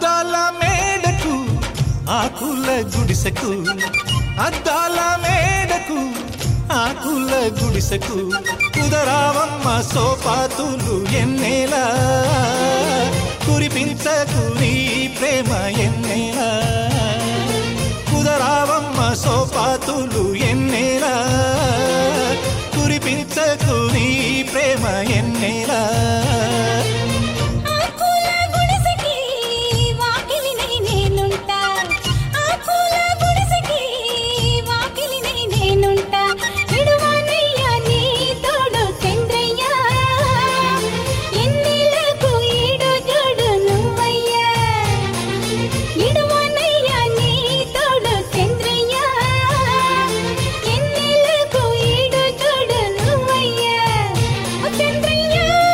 అద్దాల మేడకు ఆకుల గుడిసెకు అద్దాల మేడకు ఆకుల గుడిసెకు కుదరావమ్మ సోపాతులు ఎన్నేలా కురిపించకు నీ ప్రేమ ఎన్నేలా కుదరావమ్మ సోపాతులు ఎన్నేలా కురిపించకు నీ ప్రేమ ఎన్నేలా ఆకుల గుడిసెకి వాకిలినై నేనుంటా ఆకుల గుడిసెకి వాకిలినై నేనుంటా విడువనయ్యా నీ తోడు చంద్రయ్య ఎన్నేలకు ఈడు జోడు నువ్వయ్యా విడువనయ్యా నీ తోడు చంద్రయ్య ఎన్నేలకు ఈడు జోడు నువ్వయ్యా ఓ చంద్రయ్య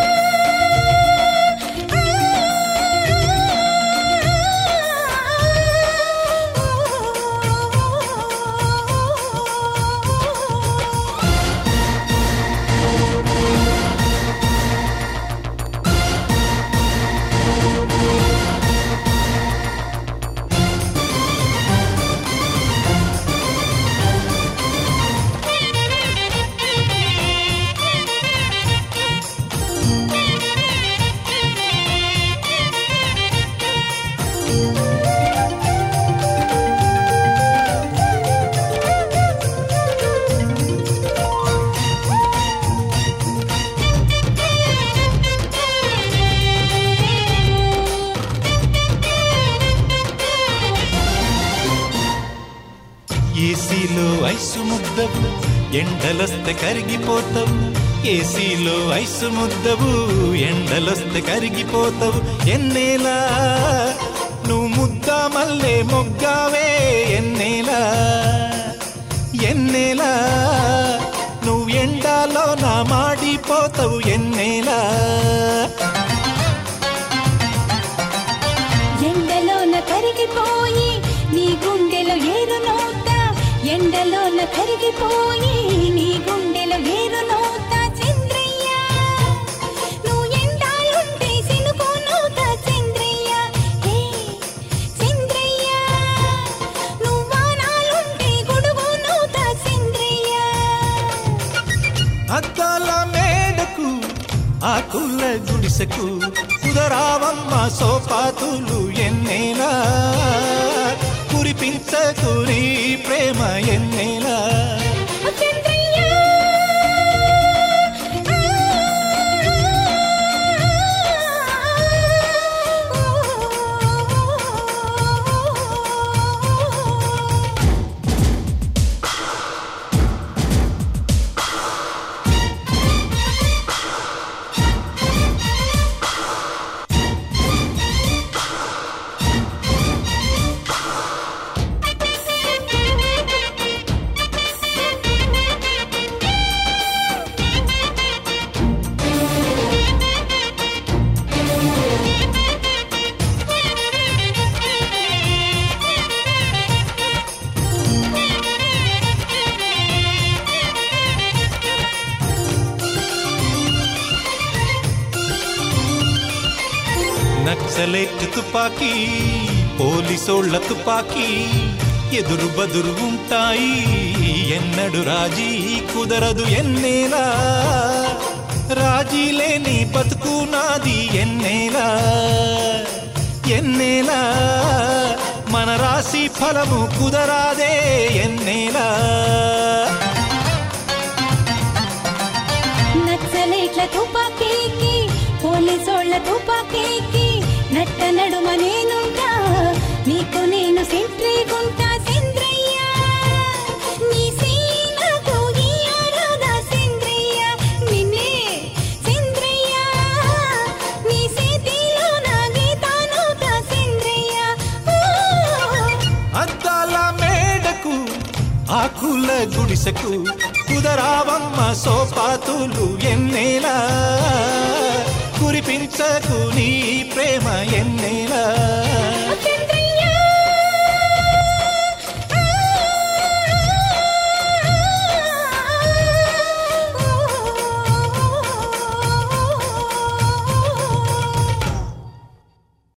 ఏసీలో ఐసు ముద్దవు ఎండలొస్తే కరిగిపోతావు ఏసీలో ఐసు ముద్దవు ఎండలొస్తే కరిగిపోతావు ఎన్నేలా నువ్వు ముద్ద మల్లే మొగ్గావే ఎన్నేలా ఎన్నేలా నువ్వు ఎండాలో నా మాడిపోతావు ఎన్నేలా ఎండలోన కరిగిపోయి నీ గుండెలో ఏరు నోత ఎండలోన కరిగిపోయి నీ గుండెలో ఏరు నోత చంద్రయ్య నువ్వు ఎండాలుంటే సినుకు నోత చంద్రయ్య హే చంద్రయ్య నువ్వు వానాలుంటే గొడుగు నోత చంద్రయ్య అద్దాల మేడకు ఆకుల గుడిసెకు కుదరావమ్మ సోపాతులు ఎన్నేలా కురిపించకు నీ ప్రేమ ఎన్నేలా ఓ చంద్రయ్య నక్సలెట్ తుపాకీ పోలీసోళ్ల తుపాకీ ఎదురు బదురు ఉంటాయి ఎన్నడు రాజీ కుదరదు ఎన్నేలా రాజీ లేని బతుకు నాది ఎన్నేలా ఎన్నేలా మన రాశి ఫలము కుదరాదే ఎన్నేలా నక్సలైట్ల తుపాకీకి పోలీసోళ్ల తుపాకీకి నట్ట నడుమ నేనుంటా నీకు నేను సెంట్రీగుంటా చంద్రయ్య నీ సీనకు ఈ ఆరాధ చంద్రయ్య నిన్నే చంద్రయ్య నీ చేతిలో నా గీతానుత చంద్రయ్య ఓ అద్దాల మేడకు ఆకుల గుడిసెకు కుదరావమ్మ సోపాతులు ఎన్నేలా కురిపించకు నీ ప్రేమ ఎన్నేలా